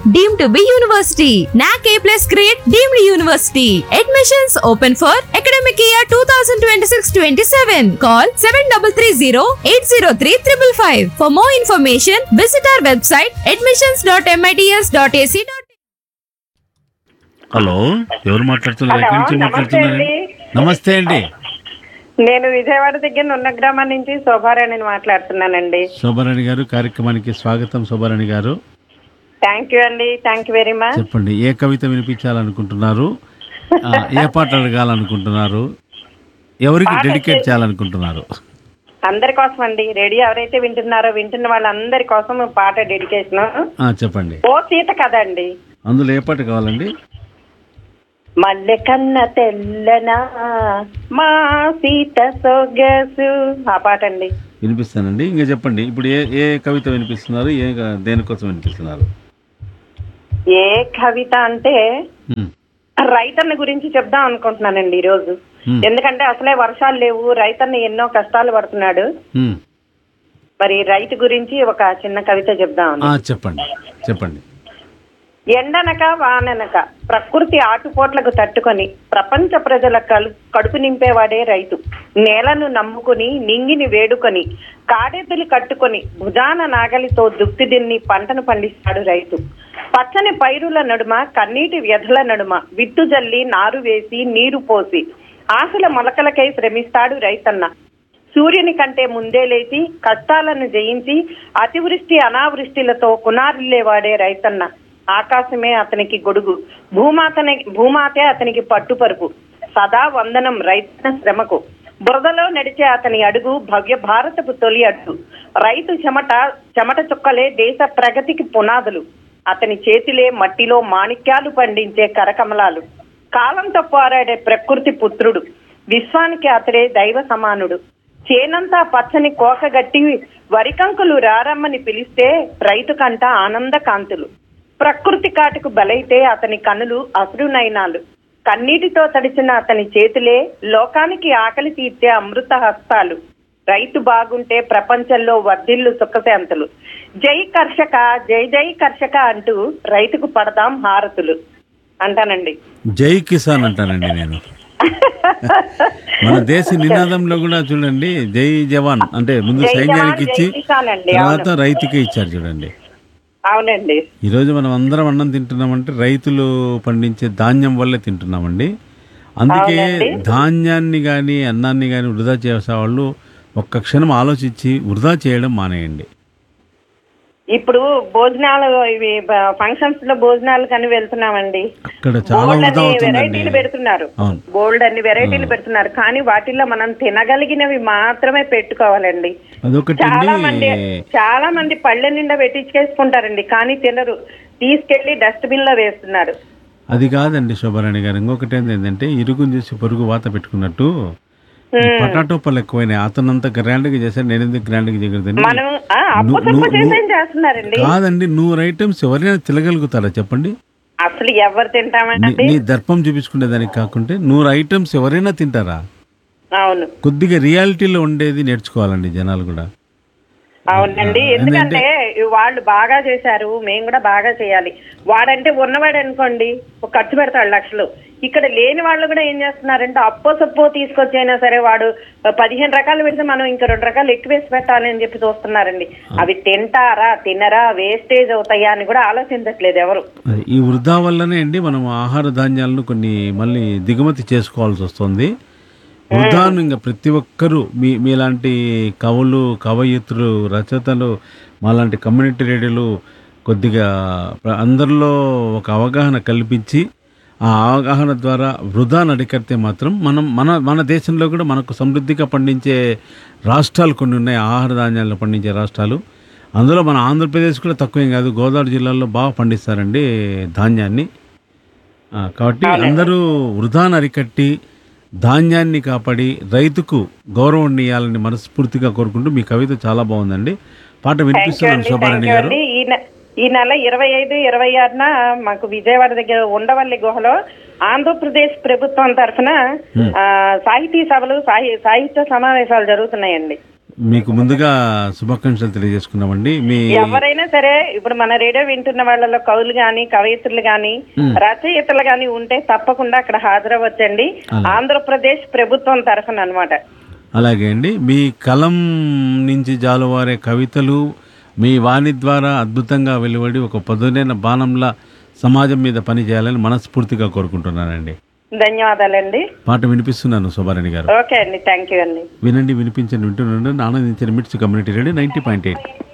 deemed to be university. NAC A plus grade deemed university. Admissions open for academic year 2026-27. Call 7330-803-555. For more information, visit our website admissions.mits.ac. Hello ఎవరు మాట్లాడుతున్నారు ఎక్కడి నుంచి hello, మాట్లాడుతున్నారు నమస్తే నమస్తే అండి నేను విజయవాడ దగ్గర ఉన్న గ్రామం నుంచి శోభారాణిని మాట్లాడుతున్నానండి శోభారాణి గారు కార్యక్రమానికి స్వాగతం శోభారాణి గారు థ్యాంక్ యూ అండి థ్యాంక్ యూ వెరీ మచ్ చెప్పండి ఏ కవిత వినిపించాలనుకుంటున్నారు ఆ, ఏ పాట అడగాలనుకుంటున్నారు ఎవరికి పాట డెడికేట్ వచ్చేసి- చేయాలనుకుంటున్నారు అందరి కోసం అండి రేడియో ఎవరైతే వింటున్నారో వింటున్న వాళ్ళందరి కోసం పాట డెడికేషన్ ఆ, చెప్పండి ఓ సీత కదండి అందులో ఏ పాట కావాలండి మల్లె కన్న తెల్లనా మా సీత సొగసు ఆ పాట అండి వినిపిస్తానండి ఇంకా చెప్పండి ఇప్పుడు ఏ ఏ కవిత వినిపిస్తున్నారు ఏ దేనికోసం వినిపిస్తున్నారు ఏ కవిత అంటే ఉమ్, రైతన్న గురించి చెప్దాం అనుకుంటున్నానండి ఈ రోజు ఉమ్, ఎందుకంటే అసలే వర్షాలు లేవు రైతన్న ఎన్నో కష్టాలు పడుతున్నాడు ఉమ్. మరి రైతు గురించి ఒక చిన్న కవిత చెప్దాం ఆ, చెప్పండి చెప్పండి ఎండనక వాననక ప్రకృతి ఆటుపోట్లకు తట్టుకొని ప్రపంచ ప్రజల కలు కడుపు నింపేవాడే రైతు నేలను నమ్ముకుని నింగిని వేడుకొని కాడెద్దులు కట్టుకొని భుజాన నాగలితో దుక్తి దిన్ని పంటను పండిస్తాడు రైతు పచ్చని పైరుల నడుమ కన్నీటి వ్యధల నడుమ విత్తు జల్లి నారు వేసి నీరు పోసి ఆశల మొలకలకై శ్రమిస్తాడు రైతన్న సూర్యుని కంటే ముందే లేచి కష్టాలను జయించి అతివృష్టి అనావృష్టిలతో కునారిల్లేవాడే రైతన్న ఆకాశమే అతనికి గొడుగు భూమాతనే భూమాతే అతనికి పట్టుపరుపు సదా వందనం రైతన్న శ్రమకు బురదలో నడిచే అతని అడుగు భవ్య భారతపు తొలి అడుగు రైతు చెమట చెమట చుక్కలే దేశ ప్రగతికి పునాదులు అతని చేతిలే మట్టిలో మాణిక్యాలు పండించే కరకమలాలు కాలంతో పోరాడే ప్రకృతి పుత్రుడు విశ్వానికి అతడే దైవ సమానుడు చేనంతా పచ్చని కోకగట్టి వరికంకులు రారమ్మని పిలిస్తే రైతు కంట ఆనంద కాంతులు ప్రకృతి కాటుకు బలైతే అతని కనులు అసురు నయనాలు కన్నీటితో తడిచిన అతని చేతులే లోకానికి ఆకలి తీర్చే అమృత హస్తాలు రైతు బాగుంటే ప్రపంచంలో వర్ధిల్లు సుఖశాంతులు జై కర్షక జై జై కర్షక అంటూ రైతుకు పడదాం హారతులు అంటానండి జై కిసాన్ అంటానండి నేను మన దేశ నినాదంలో కూడా చూడండి జై జవాన్ అంటే ముందు జై సైన్యానికి జవాన్, ఇచ్చి జై కిసాన్ అండి, తర్వాత అవును. రైతుకే ఇచ్చారు చూడండి అవునండి ఈ రోజు మనం అందరం అన్నం తింటున్నామంటే రైతులు పండించే ధాన్యం వల్లే తింటున్నామండి అందుకే అవునండి. ధాన్యాన్ని కానీ అన్నాన్ని కానీ వృధా చేసే వాళ్ళు ఒక్క క్షణం ఆలోచించి వృధా చేయడం మానేయండి ఇప్పుడు భోజనాలు ఇవి ఫంక్షన్స్ లో భోజనాలు కానీ వెళ్తున్నామండి అక్కడ చాలా బోల్డ్ వృధా అన్ని అవుతుందండి వెరైటీలు పెడుతున్నారు అవును. బోల్డ్ అన్ని వెరైటీలు పెడుతున్నారు కానీ వాటిల్లో మనం తినగలిగినవి మాత్రమే పెట్టుకోవాలండి అదొకటి చాలా మంది చాలా మంది పళ్ళె నిండా పెట్టించుకేసుకుంటారండి కానీ తినరు తీసుకెళ్లి డస్ట్బిన్ లో వేస్తున్నారు అది కాదండి శోభారాణి గారు ఇంకొకటి ఏంటంటే ఇరుగుని చూసి పొరుగు వాత పెట్టుకున్నట్టు ఈ పొటాటో పళ్ళు ఎక్కువైనాయి అతనంత గ్రాండ్ గా చేశారు నేను ఎందుకు గ్రాండ్ గా చేయకూడదండి మనం ఆ, అప్పు ను- తప్పు ను- చేసేం చేస్తున్నారండి కాదండి నూరు ఐటమ్స్ ఎవరైనా తినగలుగుతారా చెప్పండి అసలు ఎవరు నీ- తింటామండి నీ దర్పం చూపించుకునే దానికి కాకుంటే నూరు ఐటమ్స్ ఎవరైనా తింటారా అవును కొద్దిగా రియాలిటీలో ఉండేది నేర్చుకోవాలండి జనాలు కూడా అవునండి ఎందుకంటే వాళ్ళు బాగా చేశారు మేము కూడా బాగా చేయాలి వాడంటే ఉన్నవాడు అనుకోండి ఒక ఖర్చు పెడతాడు లక్షలు ఇక్కడ లేని వాళ్ళు కూడా ఏం చేస్తున్నారంటే అప్పో సప్పో తీసుకొచ్చైనా సరే వాడు పదిహేను రకాలు పెడితే మనం ఇంకా రెండు రకాలు ఎక్కువ వేసి పెట్టాలి అని చెప్పి చూస్తున్నారండి అవి తింటారా తినరా వేస్టేజ్ అవుతాయా అని కూడా ఆలోచించట్లేదు ఎవరు అది ఈ వృధా వల్లనే అండి మనం ఆహార ధాన్యాలను కొన్ని మళ్ళీ దిగుమతి చేసుకోవాల్సి వస్తుంది వృధాను ఇంకా ప్రతి ఒక్కరూ మీ మీలాంటి కవులు కవయిత్రులు రచయితలు మాలాంటి కమ్యూనిటీ రేడియోలు కొద్దిగా ప్ర- అందరిలో ఒక అవగాహన కల్పించి ఆ అవగాహన ద్వారా వృధా నడికడితే మాత్రం మనం మన మన దేశంలో కూడా మనకు సమృద్ధిగా పండించే రాష్ట్రాలు కొన్ని ఉన్నాయి ఆహార ధాన్యాలను పండించే రాష్ట్రాలు అందులో మన ఆంధ్రప్రదేశ్ కూడా తక్కువేం కాదు గోదావరి జిల్లాలో బాగా పండిస్తారండి ధాన్యాన్ని ఆ, కాబట్టి అందరూ వృధాను అరికట్టి ధాన్యాన్ని కాపాడి రైతుకు గౌరవం ఇవ్వాలని మనస్ఫూర్తిగా కోరుకుంటూ మీ కవిత చాలా బాగుందండి పాట థ్యాంక్ యూ వినిపిస్తున్నాను అండి శోభారాణి థ్యాంక్ యూ గారు అండి ఈ నె- ఈ నెల ఇరవై ఐదు ఇరవై ఆరున మాకు విజయవాడ దగ్గర ఉండవల్లి గుహలో ఆంధ్రప్రదేశ్ ప్రభుత్వం తరఫున ఆ, సాహితీ సభలు సాహి సాహిత్య సమావేశాలు జరుగుతున్నాయండి మీకు ముందుగా శుభాకాంక్షలు తెలియజేసుకున్నామండి మీ ఎవరైనా సరే ఇప్పుడు మన రేడియో వింటున్న వాళ్ళలో కవులు గాని కవయిత్రులు గాని రచయితలు గాని ఉంటే తప్పకుండా అక్కడ హాజరవచ్చండి ఆంధ్రప్రదేశ్ ప్రభుత్వం తరఫున అన్నమాట అలాగే అండి మీ కలం నుంచి జాలువారే కవితలు మీ వాణి ద్వారా అద్భుతంగా వెలువడి ఒక పదునైన బాణంలా సమాజం మీద పనిచేయాలని మనస్ఫూర్తిగా కోరుకుంటున్నానండి ధన్యవాదాలండి పాట వినిపిస్తున్నాను శోభారాణి గారు ఓకే అండి థ్యాంక్ యూ అండి వినండి వినిపించండి వింటున్నాను ఆనందించండి MITS community radio ninety point eight